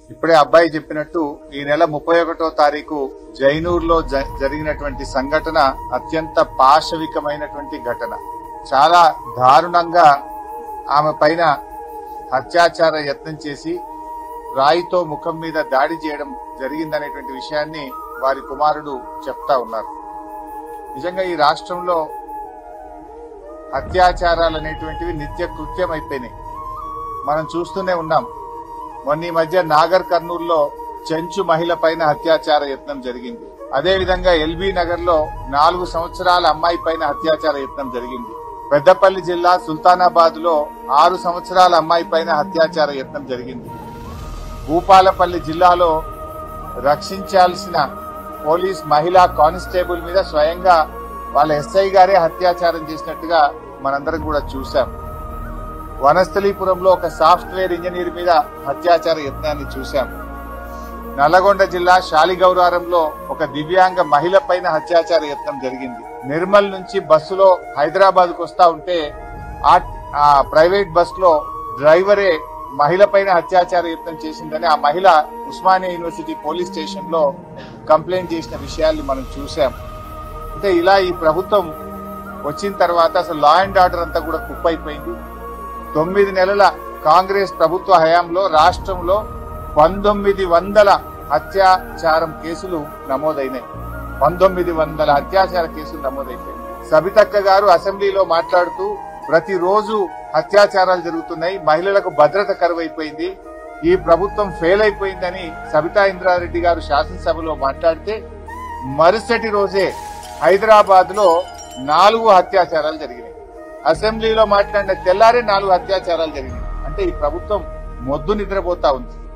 ఇప్పుడే అబ్బాయి చెప్పినట్టు ఈ నెల ముప్పై ఒకటో తారీఖు జైనూర్లో జ- జరిగినటువంటి సంఘటన అత్యంత పాశవికమైనటువంటి ఘటన చాలా దారుణంగా ఆమె పైన అత్యాచార యత్నం చేసి రాయితో ముఖం మీద దాడి చేయడం జరిగిందనేటువంటి విషయాన్ని వారి కుమారుడు చెప్తా ఉన్నారు నిజంగా ఈ రాష్ట్రంలో అత్యాచారాలు అనేటువంటివి నిత్య కృత్యం అయిపోయినాయి మనం చూస్తూనే ఉన్నాం మొన్న ఈ మధ్య నాగర్ కర్నూల్లో చెంచు మహిళ పైన అత్యాచార యత్నం జరిగింది అదే విధంగా ఎల్బీ నగర్ లో నాలుగు సంవత్సరాల అమ్మాయి పైన అత్యాచార యత్నం జరిగింది పెద్దపల్లి జిల్లా సుల్తానాబాద్ లో ఆరు సంవత్సరాల అమ్మాయి పైన అత్యాచార యత్నం జరిగింది భూపాలపల్లి జిల్లాలో రక్షించాల్సిన పోలీస్ మహిళా కానిస్టేబుల్ మీద స్వయంగా వాళ్ళ ఎస్ఐ గారే అత్యాచారం చేసినట్టుగా మనందరం కూడా చూశాం వనస్థలీపురంలో ఒక సాఫ్ట్వేర్ ఇంజనీర్ మీద అత్యాచార యత్నాన్ని చూశాం నల్లగొండ జిల్లా శాలిగౌరారంలో ఒక దివ్యాంగ మహిళ పైన అత్యాచార యత్నం జరిగింది నిర్మల్ నుంచి బస్సులో హైదరాబాద్ కు వస్తా ఉంటే ఆ- ఆ ప్రైవేట్ బస్ లో డ్రైవరే మహిళ పైన అత్యాచార యత్నం చేసిందని ఆ మహిళ ఉస్మానియా యూనివర్సిటీ పోలీస్ స్టేషన్ లో కంప్లైంట్ చేసిన విషయాల్ని మనం చూసాం అంటే ఇలా ఈ ప్రభుత్వం వచ్చిన తర్వాత అసలు లా అండ్ ఆర్డర్ అంతా కూడా కుప్పైపోయింది తొమ్మిది నెలల కాంగ్రెస్ ప్రభుత్వ హయాంలో రాష్ట్రంలో పంతొమ్మిది వందల అత్యాచారం కేసులు నమోదైనాయి పంతొమ్మిది వందల అత్యాచార కేసులు నమోదైపోయాయి సబితక్క గారు అసెంబ్లీలో మాట్లాడుతూ ప్రతిరోజు అత్యాచారాలు జరుగుతున్నాయి మహిళలకు భద్రత కరువైపోయింది ఈ ప్రభుత్వం ఫెయిల్ అయిపోయిందని సబితా ఇంద్రారెడ్డి గారు శాసనసభలో మాట్లాడితే మరుసటి రోజే హైదరాబాద్ లో నాలుగు అత్యాచారాలు జరిగినాయి అసెంబ్లీలో మాట్లాడిన తెల్లారే నాలుగు అత్యాచారాలు జరిగినాయి అంటే ఈ ప్రభుత్వం మొద్దు నిద్రపోతా ఉంది